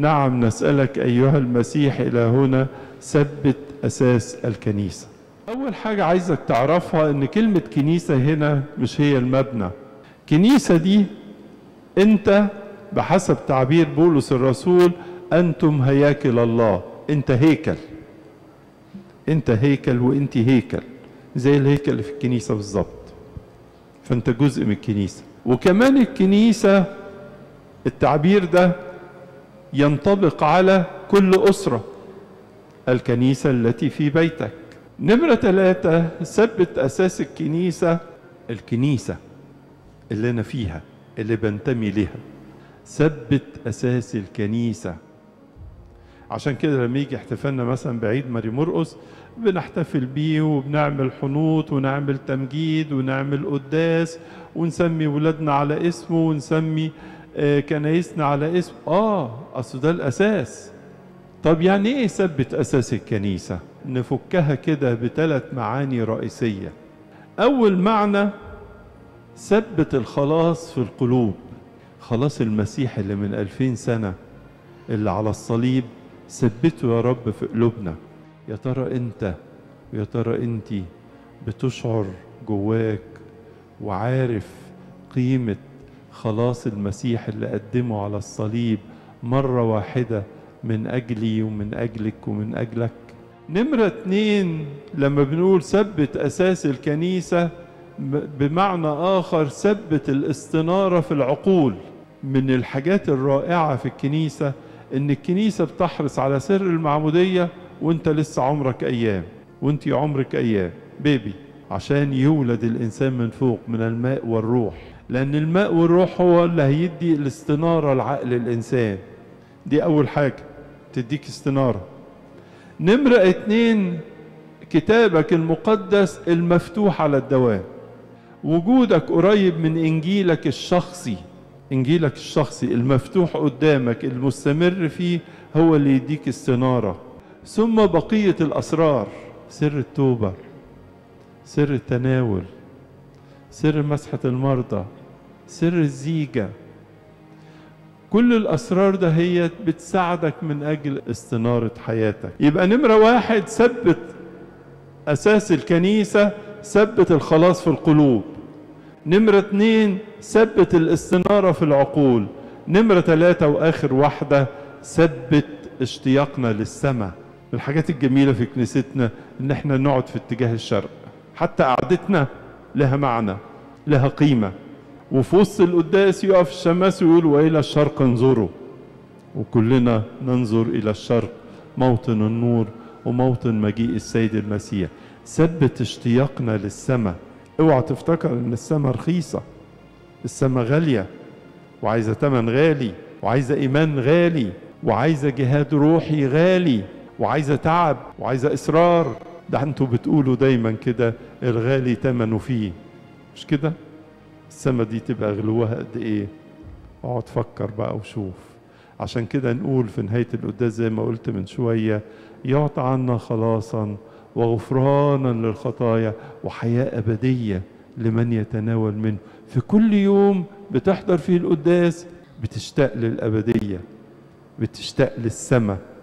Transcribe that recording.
نعم نسألك أيها المسيح إلى هنا ثبت أساس الكنيسة أول حاجة عايزك تعرفها إن كلمة كنيسة هنا مش هي المبنى كنيسة دي أنت بحسب تعبير بولس الرسول أنتم هياكل الله أنت هيكل أنت هيكل وأنت هيكل زي الهيكل اللي في الكنيسة بالظبط فأنت جزء من الكنيسة وكمان الكنيسة التعبير ده ينطبق على كل أسرة الكنيسة التي في بيتك نمرة ثلاثة ثبت أساس الكنيسة الكنيسة اللي أنا فيها اللي بنتمي لها ثبت أساس الكنيسة عشان كده لما يجي احتفالنا مثلا بعيد ماري مرقس بنحتفل بيه وبنعمل حنوط ونعمل تمجيد ونعمل قداس ونسمي ولادنا على اسمه ونسمي آه، كنايسنا على اسمه اه اصل ده الاساس طب يعني ايه ثبت اساس الكنيسه نفكها كده بثلاث معاني رئيسيه اول معنى ثبت الخلاص في القلوب خلاص المسيح اللي من ألفين سنة اللي على الصليب ثبته يا رب في قلوبنا يا ترى انت ويا ترى انت بتشعر جواك وعارف قيمة خلاص المسيح اللي قدمه على الصليب مرة واحدة من أجلي ومن أجلك ومن أجلك نمرة اتنين لما بنقول ثبت أساس الكنيسة ب- بمعنى آخر ثبت الاستنارة في العقول من الحاجات الرائعة في الكنيسة إن الكنيسة بتحرص على سر المعمودية وأنت لسه عمرك أيام وأنت عمرك أيام بيبي عشان يولد الإنسان من فوق من الماء والروح لأن الماء والروح هو اللي هيدي الاستنارة لعقل الإنسان دي أول حاجة تديك استنارة نمرة اتنين كتابك المقدس المفتوح على الدوام وجودك قريب من انجيلك الشخصي انجيلك الشخصي المفتوح قدامك المستمر فيه هو اللي يديك استناره ثم بقيه الاسرار سر التوبه سر التناول سر مسحه المرضى سر الزيجه كل الاسرار ده هي بتساعدك من اجل استناره حياتك يبقى نمره واحد ثبت اساس الكنيسه ثبت الخلاص في القلوب نمرة اتنين ثبت الاستنارة في العقول نمرة ثلاثة وآخر واحدة ثبت اشتياقنا للسماء من الحاجات الجميلة في كنيستنا إن احنا نقعد في اتجاه الشرق حتى قعدتنا لها معنى لها قيمة وفي وسط القداس يقف الشماس ويقول وإلى الشرق انظروا وكلنا ننظر إلى الشرق موطن النور وموطن مجيء السيد المسيح ثبت اشتياقنا للسماء اوعى تفتكر ان السماء رخيصة السماء غالية وعايزة تمن غالي وعايزة ايمان غالي وعايزة جهاد روحي غالي وعايزة تعب وعايزة اصرار ده انتوا بتقولوا دايما كده الغالي تمنه فيه مش كده السماء دي تبقى غلوها قد ايه اقعد فكر بقى وشوف عشان كده نقول في نهاية القداس زي ما قلت من شوية يعطى عنا خلاصا وغفرانا للخطايا وحياة أبدية لمن يتناول منه في كل يوم بتحضر فيه القداس بتشتاق للأبدية بتشتاق للسماء